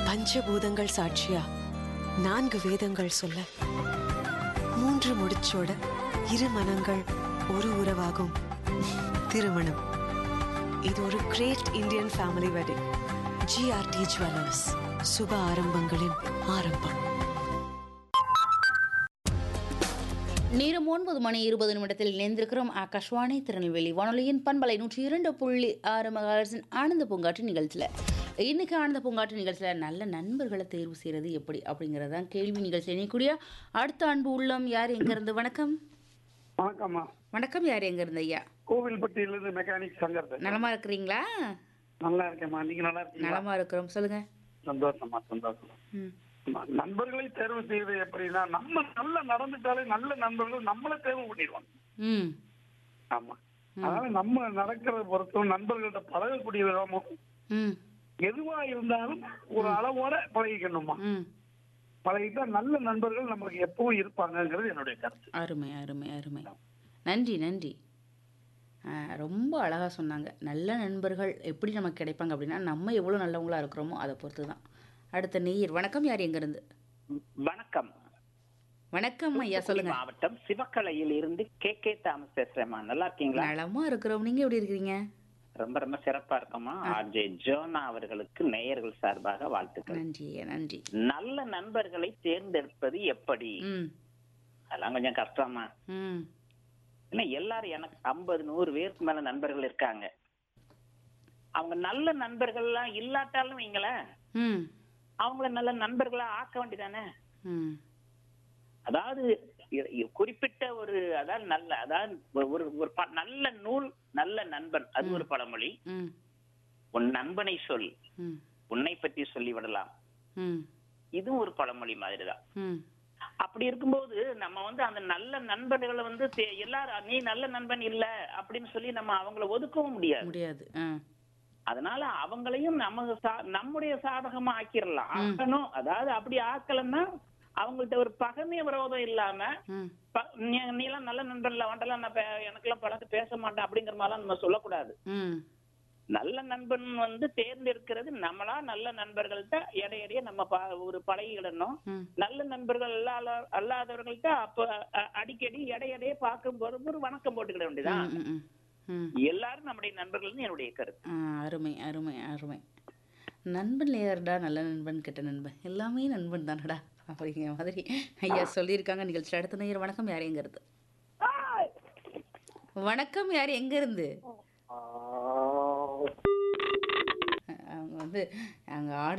பஞ்சபூதங்கள் சாட்சியா நான்கு வேதங்கள் சொல்ல மூன்று முடிச்சோட இரு மனங்கள் ஒரு உறவாகும் திருமணம் இது ஒரு great Indian family wedding GRT jewellers சுப ஆரம்பங்களின் ஆரம்பம் நேரம் ஒன்பது மணி இருபது நிமிடத்தில் இணைந்திருக்கிறோம் ஆகாஷ்வாணி திருநெல்வேலி வானொலியின் பண்பலை நூற்றி இரண்டு புள்ளி ஆறு மகாரசின் ஆனந்த பூங்காற்று நிகழ்ச்சியில் இன்னைக்கு ஆனந்த பூங்காற்று நிகழ்ச்சியில் நல்ல நண்பர்களை தேர்வு செய்கிறது எப்படி அப்படிங்கிறது தான் கேள்வி நிகழ்ச்சி இணையக்கூடிய அடுத்த அன்பு உள்ளம் யார் எங்கேருந்து வணக்கம் வணக்கம்மா வணக்கம் யார் எங்கேருந்து ஐயா கோவில்பட்டியிலிருந்து மெக்கானிக் சங்கர் பேசுறேன். நலமா இருக்கிறீங்களா நல்லா இருக்கேம்மா நீங்க நல்லா இருக்கீங்களா நலமா இருக்கிறோம் சொல்லுங்க சந்தோஷமா சந்தோஷம் ம் ஆமா, நண்பர்களை தேர்வு செய்வது எப்படின்னா நம்ம நல்லா நடந்துட்டாலே நல்ல நண்பர்கள் நம்மள தேர்வு பண்ணிடுவாங்க ம் ஆமா அதனால நம்ம நடக்கிறத பொறுத்தும் நண்பர்கள்ட்ட பழகக்கூடிய விதமும் ம் எதுவா இருந்தாலும் ஒரு அளவோட பழகிக்கணுமா ம் பழகிட்டா நல்ல நண்பர்கள் நமக்கு எப்பவும் இருப்பாங்கங்கிறது என்னுடைய கருத்து அருமை அருமை அருமை நன்றி நன்றி ஆ, ரொம்ப அழகாக சொன்னாங்க நல்ல நண்பர்கள் எப்படி நமக்கு கிடைப்பாங்க அப்படின்னா நம்ம எவ்வளோ நல்லவங்களா இருக்கிறோமோ அதை பொறுத்து தான் அடுத்த நீர் வணக்கம் யார் எங்கேருந்து வணக்கம் வணக்கம் ஐயா சொல்லுங்க மாவட்டம் சிவக்கலையில் இருந்து கே கே தாமஸ் பேசுறேம்மா நல்லா இருக்கீங்களா நலமா இருக்கிறோம் நீங்க எப்படி இருக்கிறீங்க ரொம்ப ரொம்ப சிறப்பா இருக்கோமா ஆர்ஜே ஜோனா அவர்களுக்கு நேயர்கள் சார்பாக வாழ்த்துக்கள் நன்றி ஐயா நன்றி நல்ல நண்பர்களை தேர்ந்தெடுப்பது எப்படி ம் அதெல்லாம் கொஞ்சம் கஷ்டமா ம் ஏன்னா எல்லாரும் எனக்கு ஐம்பது நூறு பேருக்கு மேல நண்பர்கள் இருக்காங்க அவங்க நல்ல நண்பர்கள்லாம் இல்லாட்டாலும் வைங்களேன் ம் அவங்கள நல்ல நண்பர்களா ஆக்க வேண்டியதானே ம் அதாவது இ- இ- குறிப்பிட்ட ஒரு அதாவது நல்ல அதாவது ஒரு- ஒரு ஒரு ப- நல்ல நூல் நல்ல நண்பன் அது ஒரு பழமொழி ம் உன் நண்பனை சொல் ம் உன்னை பற்றி சொல்லி விடலாம் ம் இதுவும் ஒரு பழமொழி மாதிரிதான் ம் அப்படி இருக்கும்போது நம்ம வந்து அந்த நல்ல நண்பர்களை வந்து தே- எல்லாரும் நீ நல்ல நண்பன் இல்ல அப்படின்னு சொல்லி நம்ம அவங்கள ஒதுக்கவும் முடியாது முடியாது ஆ அதனால அவங்களையும் நம்ம சா- நம்முடைய சாதகமா ஆக்கிரலாம் ஆக்கணும் அதாவது அப்படி ஆக்கலன்னா அவங்கள்ட்ட ஒரு பகமை விரோதம் இல்லாம ம் ப- நீ நீ எல்லாம் நல்ல நண்பன்ல வண்டலாம் நான் பே- எனக்கெல்லாம் பழக்க பேச மாட்டேன் அப்படிங்கிற மாதிரிலாம் நம்ம சொல்லக்கூடாது ம் நல்ல நண்பன் வந்து தேர்ந்தெடுக்கிறது நம்மளா நல்ல நண்பர்கள்ட்ட இடையிடையே நம்ம ப- ஒரு பழகிடணும் ம் நல்ல நண்பர்கள் அல்லாத அல்லாதவர்கள்ட்ட அப்ப அ- அடிக்கடி இடையிடையே பார்க்கும்போது ஒரு வணக்கம் போட்டுக்கிட வேண்டியதான் ம் ம் ம் எல்லாரும் நம்முடைய நண்பர்கள்னு என்னுடைய கருத்து ஆ, அருமை அருமை அருமை நண்பன் யாருடா நல்ல நண்பன் கெட்ட நண்பன் எல்லாமே நண்பன் தானடா அப்படிங்கிற மாதிரி ஐயா சொல்லியிருக்காங்க நிகழ்ச்சி அடுத்த நேரம் வணக்கம் யார் எங்க இருந்து வணக்கம் யார் எங்க இருந்து அவங்க வந்து அங்க ஆடு